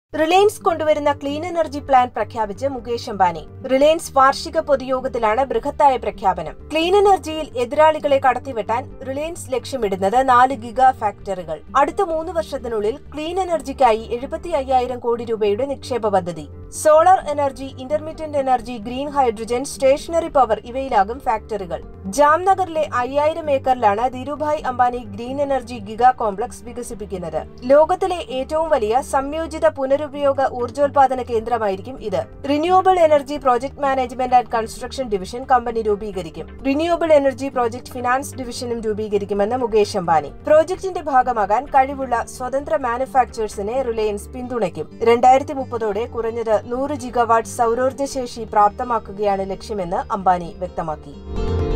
Reliance കൊണ്ടുവരുന്ന clean energy plan പ്രഖ്യാപിച്ച് Mukesh Ambani Reliance വാർഷിക പൊതുയോഗത്തിലാണ് ബൃഹത്തായ പ്രഖ്യാപനം ക്ലീൻ എനർജിയിൽ എതിരാളികളെ കടത്തിവെട്ടാൻ റിലയൻസ് ലക്ഷ്യമിടുന്നത് നാല് ഗിഗ ഫാക്ടറികൾ അടുത്ത മൂന്ന് വർഷത്തിനുള്ളിൽ ക്ലീൻ എനർജിക്കായി എഴുപത്തി അയ്യായിരം കോടി രൂപയുടെ നിക്ഷേപ പദ്ധതി solar energy intermittent energy green hydrogen stationary power ഇവയിലാകും ഫാക്ടറികൾ ജാംനഗറിലെ അയ്യായിരം ഏക്കറിലാണ് Dhirubhai Ambani green energy giga complex വികസിപ്പിക്കുന്നത് ലോകത്തിലെ ഏറ്റവും വലിയ സംയോജിത പുനരുപയോഗ ഊർജോൽപാദന കേന്ദ്രമായിരിക്കും ഇത് renewable energy project management and construction division company രൂപീകരിക്കും റിന്യൂവബിൾ എനർജി പ്രോജക്ട് ഫിനാൻസ് ഡിവിഷനും രൂപീകരിക്കുമെന്ന് മുകേഷ് അംബാനി പ്രോജക്ടിന്റെ ഭാഗമാകാൻ കഴിവുള്ള സ്വതന്ത്ര മാനുഫാക്ചേഴ്സിനെ റിലയൻസ് പിന്തുണയ്ക്കും രണ്ടായിരത്തി മുപ്പതോടെ കുറഞ്ഞത് നൂറ് ജിഗാവാട്ട് സൗരോർജ്ജ ശേഷി പ്രാപ്തമാക്കുകയാണ് ലക്ഷ്യമെന്ന് അംബാനി വ്യക്തമാക്കി